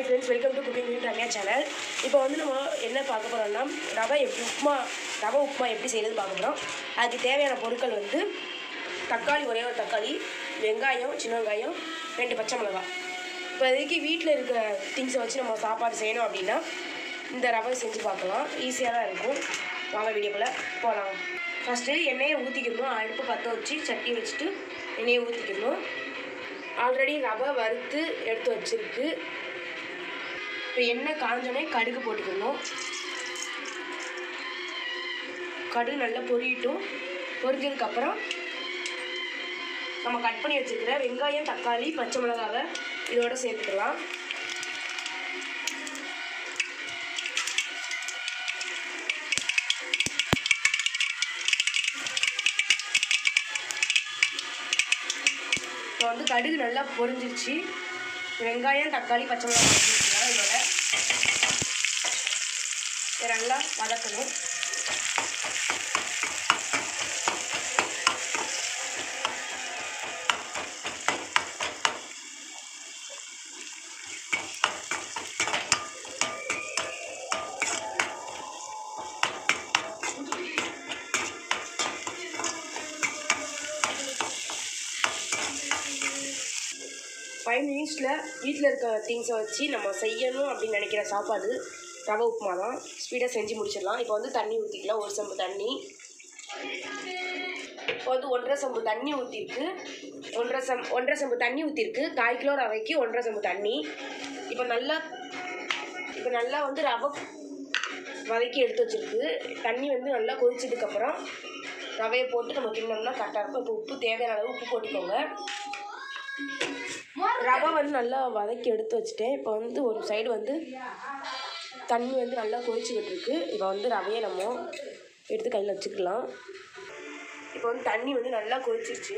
friends welcome to cooking with Ramya channel இப்போ வந்து நம்ம என்ன பார்க்க போகிறோம்னா ரவை எப்படி உப்புமா ரவை உப்புமா எப்படி செய்யறது பார்க்க போகிறோம் அதுக்கு தேவையான பொருட்கள் வந்து தக்காளி ஒரே ஒரு தக்காளி வெங்காயம் சின்ன வெங்காயம் ரெண்டு பச்சை மிளகாய் இப்போ இதுக்கு வீட்டில் இருக்கிற திங்ஸை வச்சு நம்ம சாப்பாடு செய்யணும் அப்படின்னா இந்த ரவை செஞ்சு பார்க்கலாம் ஈஸியாக தான் இருக்கும் வாங்க வீடியோக்குள்ளே போகலாம் ஃபஸ்ட்டு எண்ணெயை ஊற்றிக்கணும் அடுப்பு பற்ற வச்சு சட்டி வச்சுட்டு எண்ணெயை ஊற்றிக்கணும் ஆல்ரெடி ரவை வறுத்து எடுத்து வச்சிருக்கு இப்போ எண்ணெய் காஞ்சோடனே கடுகு போட்டுக்கணும் கடுகு நல்லா பொரியட்டும் பொரிஞ்சதுக்கப்புறம் நம்ம கட் பண்ணி வச்சிருக்கிற வெங்காயம் தக்காளி பச்சை மிளகாவை இதோட சேர்த்துக்கலாம் இப்போ வந்து கடுகு நல்லா பொரிஞ்சிருச்சு வெங்காயம் தக்காளி பச்சை மிளகாய் வச்சுருக்கலாம் இதோட இதை நல்லா வதக்கணும் ஃபைவ் மினிட்ஸில் வீட்டில் இருக்க திங்ஸை வச்சு நம்ம செய்யணும் அப்படின்னு நினைக்கிற சாப்பாடு ரவை உப்புமா தான் ஸ்பீடாக செஞ்சு முடிச்சிடலாம் இப்போ வந்து தண்ணி ஊற்றிக்கலாம் ஒரு செம்பு தண்ணி இப்போ வந்து ஒன்றரை செம்பு தண்ணி ஊற்றிருக்கு ஒன்றரை செம் ஒன்றரை செம்பு தண்ணி ஊற்றிருக்கு கால் கிலோ ரவைக்கு ஒன்றரை செம்பு தண்ணி இப்போ நல்லா இப்போ நல்லா வந்து ரவை வதக்கி எடுத்து வச்சிருக்கு தண்ணி வந்து நல்லா கொதிச்சதுக்கப்புறம் ரவையை போட்டு நம்ம கிண்ணோம்னா கரெக்டாக இருக்கும் இப்போ உப்பு தேவையான அளவு உப்பு போட்டுக்கோங்க ரவை வந்து நல்லா வதக்கி எடுத்து வச்சுட்டேன் இப்போ வந்து ஒரு சைடு வந்து தண்ணி வந்து நல்லா கொதிச்சுக்கிட்டு இருக்கு இப்போ வந்து ரவையை நம்ம எடுத்து கையில் வச்சுக்கலாம் இப்போ வந்து தண்ணி வந்து நல்லா கொதிச்சிருச்சு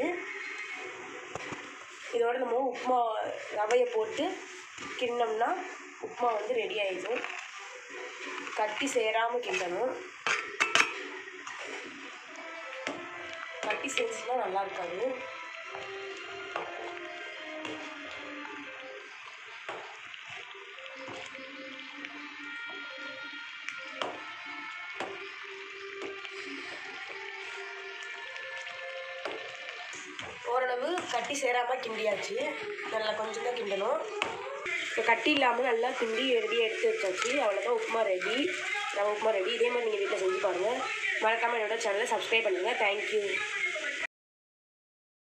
இதோட நம்ம உப்புமா ரவையை போட்டு கிண்ணோம்னா உப்புமா வந்து ரெடி ஆயிடும் கட்டி சேராமல் கிண்டணும் கட்டி சேர்ந்துச்சுன்னா நல்லா இருக்காது ஓரளவு கட்டி சேராமல் கிண்டியாச்சு நல்லா கொஞ்சம் தான் கிண்டணும் இப்போ கட்டி இல்லாமல் நல்லா கிண்டி ரெடியாக எடுத்து வச்சாச்சு அவ்வளோதான் உப்புமா ரெடி நம்ம உப்புமா ரெடி இதே மாதிரி நீங்கள் வீட்டில் செஞ்சு பாருங்கள் மறக்காமல் என்னோட சேனலை சப்ஸ்கிரைப் பண்ணுங்கள் தேங்க்யூ